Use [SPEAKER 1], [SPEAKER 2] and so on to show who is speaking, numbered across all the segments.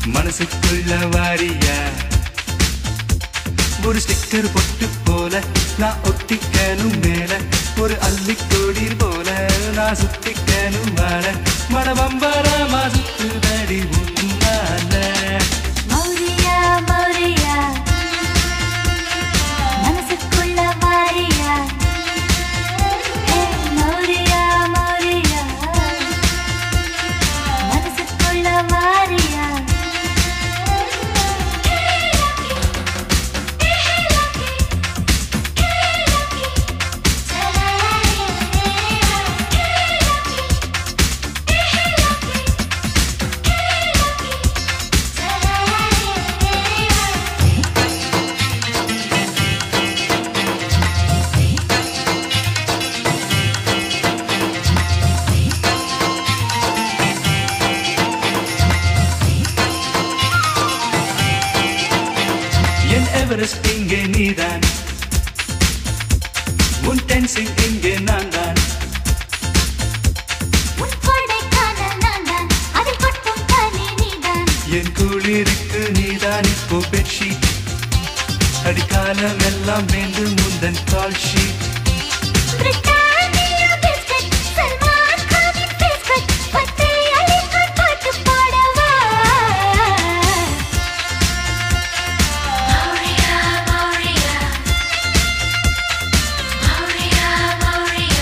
[SPEAKER 1] மனசுக்குள்ள வாரியா ஒரு ஸ்டிக்கர் பொட்டு போல நான் ஒட்டிக்கணும் மேல ஒரு அள்ளிக்கோடி போல நான் சுத்திக்கணும் வாழ மனபம்பரமா சுத்துதடி உன்னால
[SPEAKER 2] மௌரியா மௌரியா மனசுக்குள்ள வாரியா ஹே மௌரியா மௌரியா மனசுக்குள்ள வாரியா
[SPEAKER 1] என் எவரெஸ்ட் இங்கே நீதான் உன் டென்சிங் இங்கே நான் தான்
[SPEAKER 2] உன் கொடைக்கானல் நான்தான், அதில் கொட்டும் பனி நீதான்.
[SPEAKER 1] என் குளிருக்கு நீதான் இப்போ பெட்ஷீட் அடிக்காலம் எல்லாம் வேண்டும் முந்தன் call sheet
[SPEAKER 2] Britannia biscuit, Salman கானின் பிஸ்கட், பட்டை அலிகான் பாட்டு பாடவா? மௌரியா, மௌரியா. மௌரியா, மௌரியா.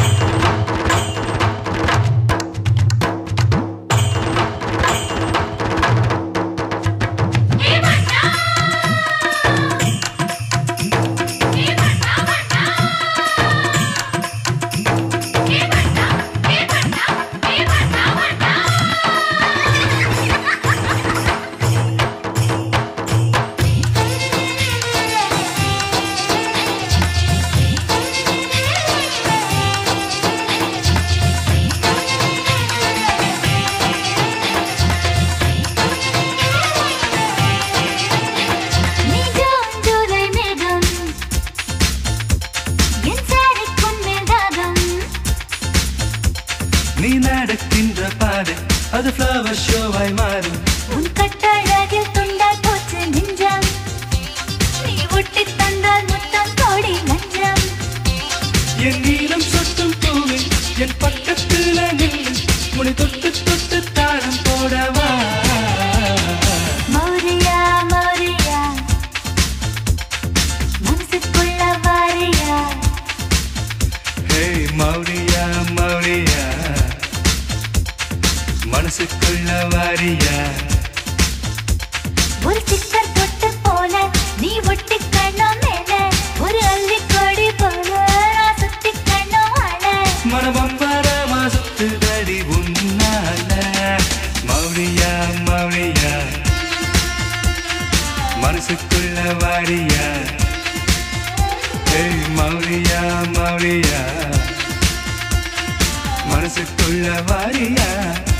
[SPEAKER 2] நிஜம் ஜூலை மேகம் என் சாரிக்குன் மேல் தாகம்
[SPEAKER 1] நீ நடக்கின்ற பாதை அது ஃப்ளவர் ஷோவாய் மாறும்
[SPEAKER 2] உன் கட்டழகில் துண்டால் போச்சு நெஞ்சம் நீ ஒட்டித் தந்தால் முத்தம் கோடி லஞ்சம்
[SPEAKER 1] என் நீளம் சொட்டும் பூவில் என் பக்கத்துல நின்று முனை தொட்டு தொட்டு தாளம் போடவா
[SPEAKER 2] மௌரியா மௌரியா மனசுக்குள்ள வாரியா
[SPEAKER 1] ஹே மௌரியா மௌரியா மனசுக்குள்ள வாரியா
[SPEAKER 2] ஒரு சிக்கர் தொட்டு போல நீ ஒட்டி கண்ணம் மேல ஒரு அள்ளி கொடி போல நான் சுத்தி கண்ணம் அழ
[SPEAKER 1] மனபம்பரமா சுத்துதடி உன்னால மௌரியா மௌரியா மனசுக்குள்ள வாரியா ஏய் மௌரியா மௌரியா மனசுக்குள்ள வாரியா